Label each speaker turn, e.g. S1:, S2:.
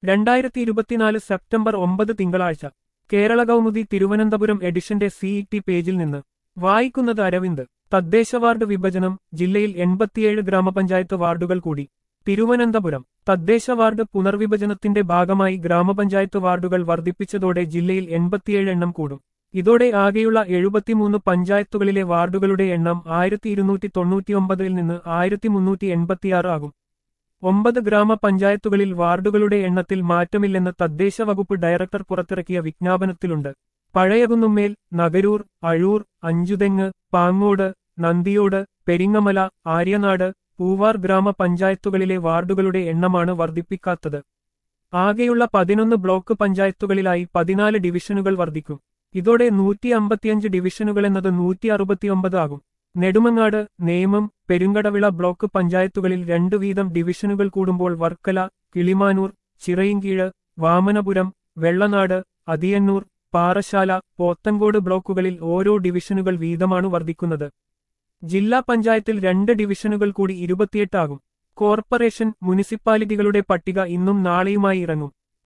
S1: രണ്ടായിരത്തി ഇരുപത്തിനാല് സെപ്റ്റംബർ ഒമ്പത് തിങ്കളാഴ്ച കേരള കൗമുദി തിരുവനന്തപുരം എഡിഷന്റെ സിഇടി പേജിൽ നിന്ന് വായിക്കുന്നത് അരവിന്ദ് തദ്ദേശ വാർഡ് വിഭജനം ജില്ലയിൽ എൺപത്തിയേഴ് ഗ്രാമപഞ്ചായത്ത് വാർഡുകൾ കൂടി തിരുവനന്തപുരം തദ്ദേശ വാർഡ് പുനർവിഭജനത്തിന്റെ ഭാഗമായി ഗ്രാമപഞ്ചായത്ത് വാർഡുകൾ വർദ്ധിപ്പിച്ചതോടെ ജില്ലയിൽ എൺപത്തിയേഴ് എണ്ണം കൂടും ഇതോടെ ആകെയുള്ള എഴുപത്തിമൂന്ന് പഞ്ചായത്തുകളിലെ വാർഡുകളുടെ എണ്ണം ആയിരത്തി ഇരുന്നൂറ്റി തൊണ്ണൂറ്റിയൊമ്പതിൽ നിന്ന് ആയിരത്തി മുന്നൂറ്റി എൺപത്തിയാറ് ആകും ഒമ്പത് ഗ്രാമപഞ്ചായത്തുകളിൽ വാർഡുകളുടെ എണ്ണത്തിൽ മാറ്റമില്ലെന്ന് തദ്ദേശ വകുപ്പ് ഡയറക്ടർ പുറത്തിറക്കിയ വിജ്ഞാപനത്തിലുണ്ട് പഴയകുന്നുമ്മേൽ നഗരൂർ അഴൂർ അഞ്ചുതെങ്ങ് പാങ്ങോട് നന്ദിയോട് പെരിങ്ങമല ആര്യനാട് പൂവാർ ഗ്രാമപഞ്ചായത്തുകളിലെ വാർഡുകളുടെ എണ്ണമാണ് വർദ്ധിപ്പിക്കാത്തത് ആകെയുള്ള പതിനൊന്ന് ബ്ലോക്ക് പഞ്ചായത്തുകളിലായി പതിനാല് ഡിവിഷനുകൾ വർദ്ധിക്കും ഇതോടെ നൂറ്റി അമ്പത്തിയഞ്ച് ഡിവിഷനുകളെന്നത് നൂറ്റി അറുപത്തിയൊമ്പത് ആകും നെടുമങ്ങാട് നേമം പെരുങ്കടവിള ബ്ലോക്ക് പഞ്ചായത്തുകളിൽ രണ്ടു വീതം ഡിവിഷനുകൾ കൂടുമ്പോൾ വർക്കല കിളിമാനൂർ ചിറയിൻകീഴ് വാമനപുരം വെള്ളനാട് അതിയന്നൂർ പാറശാല പോത്തങ്കോട് ബ്ലോക്കുകളിൽ ഓരോ ഡിവിഷനുകൾ വീതമാണ് വർദ്ധിക്കുന്നത് ജില്ലാ പഞ്ചായത്തിൽ രണ്ട് ഡിവിഷനുകൾ കൂടി ഇരുപത്തിയെട്ടാകും കോർപ്പറേഷൻ മുനിസിപ്പാലിറ്റികളുടെ പട്ടിക ഇന്നും നാളെയുമായി ഇറങ്ങും